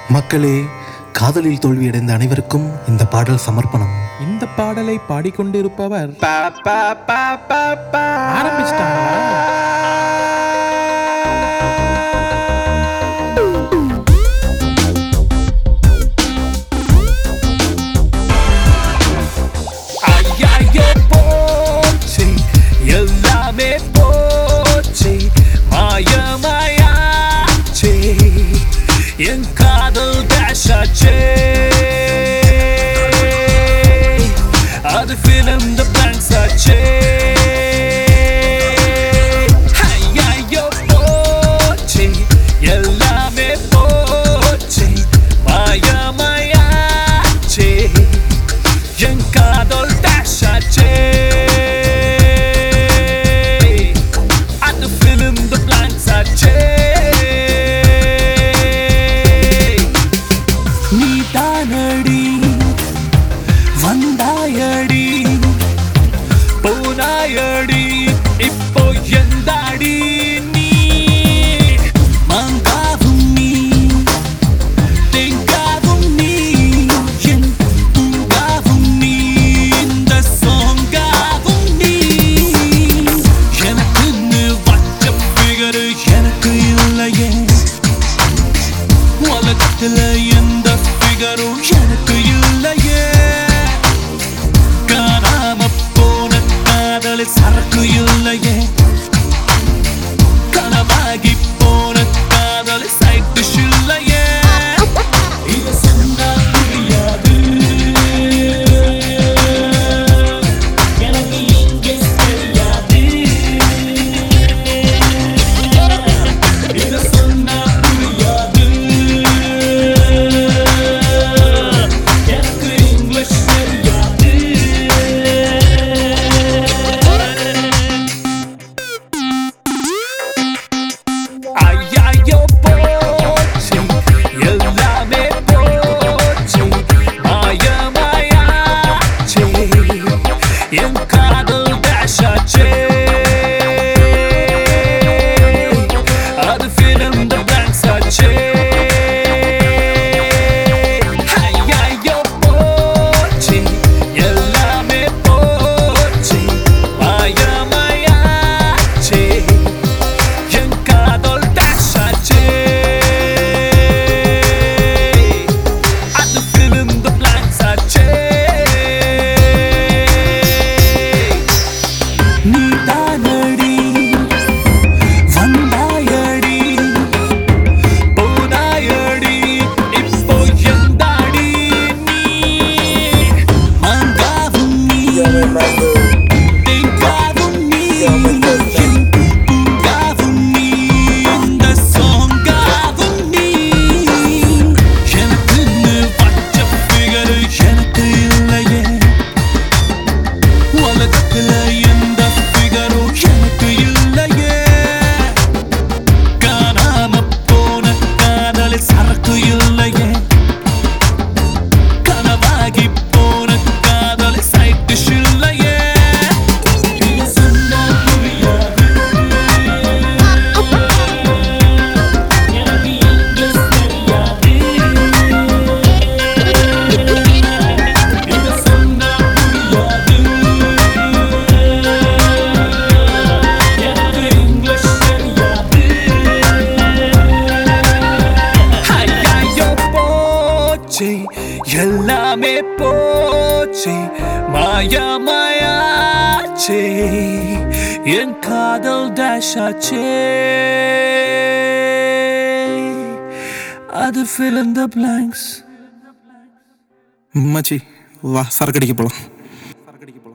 மக்களே காதலில் தோல்வியடைந்த அனைவருக்கும் இந்த பாடல் சமர்ப்பணம் இந்த பாடலை பாடிக்கொண்டிருப்பவர் ஆரம்பிச்சிட்டாங்களா ஐயையோ போச்சு எல்லாமே போச்சு மாயமாயாச்சே என் காதல் டேஷாச்சே அது ஃபிலிம் த பிளாங்க்ஸ் ஆச்சே ஐயையோ போச்சு எல்லாமே போச்சு மாயமாயாச்சே என் காதல் டேஷாச்சே அந்த ஃபிலிம் த பிளாங்க்ஸ் ஆச்சே நீ தானடி வந்தாயடி போனாயடி இப்போ எந்தாடி நீ மாங்காவும் நீ தேங்காவும் நீ என் பூங்காவும் நீ இந்த சோங்காவும் நீ எனக்குன்னு வச்ச பிகரு எனக்கு இல்லையே உலகத்துல எந்த பிகரும் எனக்கு இல்லையே காணாம போன காதல் சரக்கு இல்லையே கனவாகி போன காதல் சைட்டு இல்லையே இது சொன்னா புரியாது எனக்கு இங்கே தெரியாது இது சொன்னா புரியாது எனக்கு இங்கிலீஷ் தெரியாது ஐயையோ போச்சு எல்லாமே போச்சு மாயமாயாச்சே என் காதல் டேஷாச்சே அது ஃபிலிம் த பிளாங்க்ஸ் ஆச்சே ஐயையோ போச்சு எல்லாமே போச்சு மாயமாயாச்சே என் காதல் டேஷாச்சே அது ஃபிலிம் த பிளாங்க்ஸ் ஆச்சே நீ தானடி வந்தாயடி போனாயடி இப்போ எந்தாடி நீ மாங்காவும் நீ தேங்காவும் நீ என் பூங்காவும் நீ இந்த சோங்காவும் நீ எனக்குன்னு வச்ச பிகரு எனக்கு இல்லையே உலகத்துல எந்த பிகரும் எனக்கு இல்லையே காணாம போன காதல் சரக்கு இல்லையே கனவாகி போன காதல் சைட்டு இல்லையே இது சொன்னா புரியாது எனக்கு இங்கிலீஷ் தெரியாது இது சொன்னா புரியாது எனக்கு இங்கிலீஷ் தெரியாது ஐயையோ போச்சு எல்லாமே போச்சு மாயமாயாச்சே என் காதல் டேஷாச்சே அது fill in the blanks மச்சி வா சரக்கடிக்க போலாம்